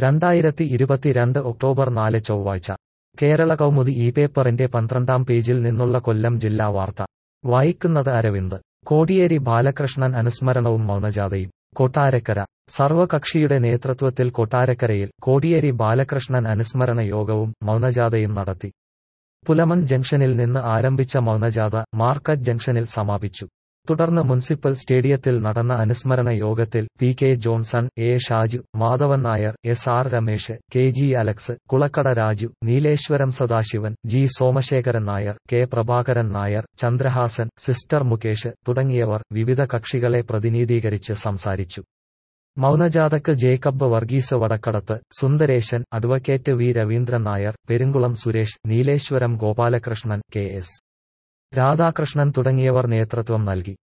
രണ്ടായിരത്തി ഇരുപത്തിരണ്ട് ഒക്ടോബർ നാല് ചൊവ്വാഴ്ച കേരള കൗമുദി ഈ പേപ്പറിന്റെ പന്ത്രണ്ടാം പേജിൽ നിന്നുള്ള കൊല്ലം ജില്ലാ വാർത്ത വായിക്കുന്നത് അരവിന്ദ് കോടിയേരി ബാലകൃഷ്ണൻ അനുസ്മരണവും മൗനജാഥയും കൊട്ടാരക്കര സർവകക്ഷിയുടെ നേതൃത്വത്തിൽ കൊട്ടാരക്കരയിൽ കോടിയേരി ബാലകൃഷ്ണൻ അനുസ്മരണ യോഗവും മൗനജാഥയും നടത്തി പുലമൺ ജംഗ്ഷനിൽ നിന്ന് ആരംഭിച്ച മൗനജാഥ മാർക്കറ്റ് ജംഗ്ഷനിൽ സമാപിച്ചു തുടർന്ന് മുനിസിപ്പൽ സ്റ്റേഡിയത്തിൽ നടന്ന അനുസ്മരണ യോഗത്തിൽ P K Johnson A Shaju Madhavan Nair S R Ramesh K G Alex Kulakkada Raju Neeleswaram Sadasivan G Somasekharan Nair K Prabhakaran Nair Chandrahasan sister Mukesh തുടങ്ങിയവർ വിവിധ കക്ഷികളെ പ്രതിനിധീകരിച്ച് സംസാരിച്ചു മൗനജാഥക്ക് Jacob Varghese Vadakkadathu Sundaresan advocate V Raveendran Nair Perumkulam Suresh Neeleswaram Gopalakrishnan K S Radhakrishnan തുടങ്ങിയവർ നേതൃത്വം നൽകി